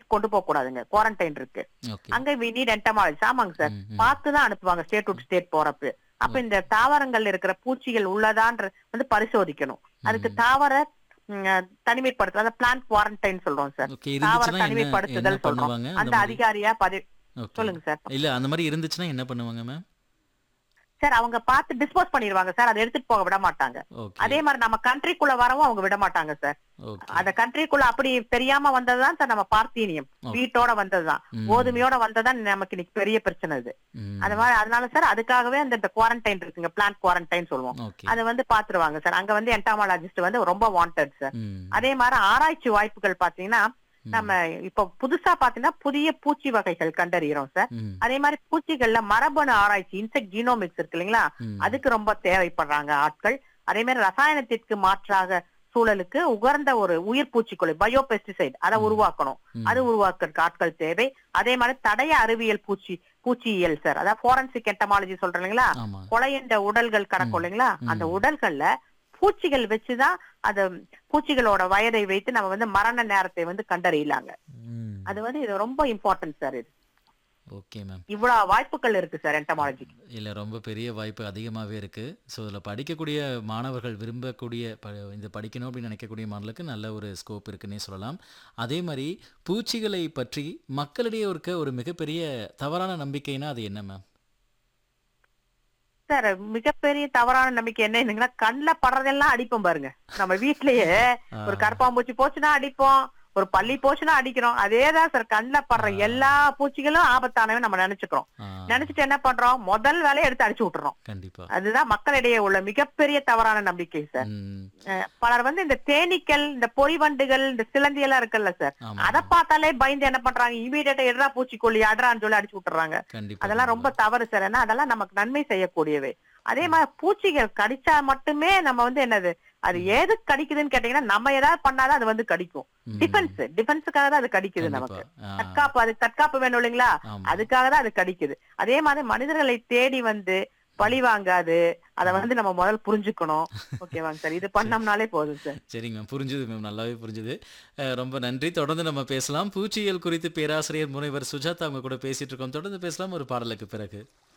கொண்டு போக கூடாதுங்க குவாரண்டைன் இருக்கு ஓகே அங்க வி நீட் என்டமாலஜி ஆமாங்க சார் ம், ம். பார்த்து தான் அனுப்புவாங்க ஸ்டேட் டு ஸ்டேட் போறப்ப அப்ப இந்த தாவரங்கள் இருக்கிற பூச்சிகள் உள்ளதான்ற வந்து பரிசோதிக்கணும் அதுக்கு தாவர ம், தனிமைப்படுத்துதல் அந்த பிளான்ட் குவாரண்டைன் சொல்றோம் சார் ஓகே தாவர இருந்துச்சுன்னா என்ன என்ன தனிமைப்படுத்துதல் சொல்றோம் பண்ணுவாங்க அந்த அந்த மாதிரி அதிகாரியா பதி ஓகே சொல்லுங்க சார் இல்ல அந்த மாதிரி இருந்துச்சுன்னா என்ன பண்ணுவாங்க மேம் சார் அவங்க பார்த்து டிஸ்போஸ் பண்ணிடுவாங்க சார் அதை எடுத்துட்டு போக விட மாட்டாங்க ஓகே அதே மாதிரி நம்ம கண்ட்ரிக்குள்ள வரவும் அவங்க விட மாட்டாங்க சார் ஓகே அந்த கண்ட்ரிக்குள்ள அப்படி தெரியாம வந்ததுதான் சார் நம்ம பார்த்தீனியம் Okay. வீட்டோட வந்ததுதான் ம். கோதுமையோட வந்ததுதான் நமக்கு இன்னைக்கு பெரிய பிரச்சனை இது ம். அது மாதிரி அதனால சார் அதுக்காகவே அந்த குவாரண்டைன் இருக்குங்க பிளான்ட் குவாரண்டைன் சொல்லுவோம் ஓகே அதை வந்து பாத்துருவாங்க சார் அங்க வந்து என்டாமாலஜிஸ்ட் வந்து ரொம்ப வாண்டட் சார் ம். அதே மாதிரி ஆராய்ச்சி வாய்ப்புகள் பாத்தீங்கன்னா நம்ம இப்ப புதுசா பாத்தீங்கன்னா புதிய பூச்சி வகைகள் கண்டறிகிறோம் சார் ம். அதே மாதிரி பூச்சிகள்ல மரபணு ஆராய்ச்சி இன்செக்ட் ஜீனோமிக்ஸ் இருக்கு இல்லைங்களா ம். அதுக்கு ரொம்ப தேவைப்படுறாங்க ஆட்கள் அதே மாதிரி ரசாயனத்திற்கு மாற்றாக சூழலுக்கு உகர்ந்த ஒரு உயிர் பூச்சிக்கொல்லி பயோ பெஸ்டிசைட் அதை உருவாக்கணும் ம். அது உருவாக்குறதுக்கு ஆட்கள் தேவை அதே மாதிரி தடய அறிவியல் பூச்சி பூச்சியியல் சார் அதாவது போரன்சிக் என்டமாலஜி சொல்றேன் இல்லைங்களா ஆமா கொலையண்ட உடல்கள் கிடக்கும் இல்லைங்களா ம். அந்த உடல்கள்ல பூச்சிகள் வச்சுதான் அது பூச்சிகளோட வயதை வைத்து நம்ம வந்து மரண நேரத்தை வந்து கண்டறியலாங்க ம். அது வந்து இது ரொம்ப இம்பார்ட்டன்ட் சார் இது ஓகே மேம் இவ்வளவு வாய்ப்புகள் இருக்கு சார் என்டமாலஜிக்கு இல்லை ரொம்ப பெரிய வாய்ப்பு அதிகமாகவே இருக்குது ஸோ இதில் படிக்கக்கூடிய மாணவர்கள் விரும்பக்கூடிய ப இந்த படிக்கணும் அப்படின்னு நினைக்கக்கூடிய மாணவர்களுக்கு நல்ல ஒரு ஸ்கோப் இருக்குன்னே சொல்லலாம் அதே மாதிரி பூச்சிகளை பற்றி மக்களிடையே இருக்க ஒரு மிகப்பெரிய தவறான நம்பிக்கைனா அது என்ன மேம் சார் மிகப்பெரிய தவறான நம்பிக்கை என்ன என்னங்கன்னா கண்ணுல படுறதெல்லாம் அடிப்போம் பாருங்க நம்ம வீட்லயே ஒரு கரப்பாம்பூச்சி போச்சுன்னா அடிப்போம் ஒரு பள்ளி போச்சுன்னா அடிக்கிறோம் அதேதான் சார் கண்ணுல படுற எல்லா பூச்சிகளும் ஆபத்தானவே நம்ம நினைச்சுக்கிறோம் நினைச்சிட்டு என்ன பண்றோம் முதல் வேலையை எடுத்து அடிச்சு விட்டுறோம் கண்டிப்பாக அதுதான் மக்களிடையே உள்ள மிகப்பெரிய தவறான நம்பிக்கை சார் அஹ் பலர் வந்து இந்த தேனீக்கள் இந்த பொறிவண்டுகள் இந்த சிலந்தி எல்லாம் இருக்குல்ல சார் ஆமாம் அதை பார்த்தாலே பயந்து என்ன பண்றாங்க இமீடியட்டா எட்ரா பூச்சிக்கொல்லி அட்ரான்னு சொல்லி அடிச்சு விட்டுறாங்க கண்டிப்பாக அதெல்லாம் ரொம்ப தவறு சார் ஏன்னா அதெல்லாம் நமக்கு நன்மை செய்யக்கூடியவை அதே மாதிரி பூச்சிகள் கடிச்சா மட்டுமே நம்ம வந்து என்னது அது ஏது கடிக்குதுன்னு கேட்டீங்கன்னா நம்ம ஏதாவது பண்ணாதான் அது வந்து கடிக்கும் டிஃபென்ஸ் டிஃபென்ஸுக்காக தான் அது கடிக்குது நமக்கு தற்காப்பு அதுக்கு தற்காப்பு வேணும் இல்லைங்களா அதுக்காக தான் அது கடிக்குது அதே மாதிரி மனிதர்களை தேடி வந்து பழி வாங்காது அத வந்து நம்ம முதல்ல புரிஞ்சுக்கணும் ஓகேவாங்க சார் இது பண்ணோம்னாலே போதும் சார் சரிங்க மேம் புரிஞ்சுது மேம் நல்லாவே புரிஞ்சுது அஹ் ரொம்ப நன்றி தொடர்ந்து நம்ம பேசலாம் பூச்சியியல் குறித்து பேராசிரியர் முனைவர் சுஜாதா அவங்க கூட பேசிட்டு இருக்கோம் தொடர்ந்து பேசலாம் ஒரு பாடலுக்கு பிறகு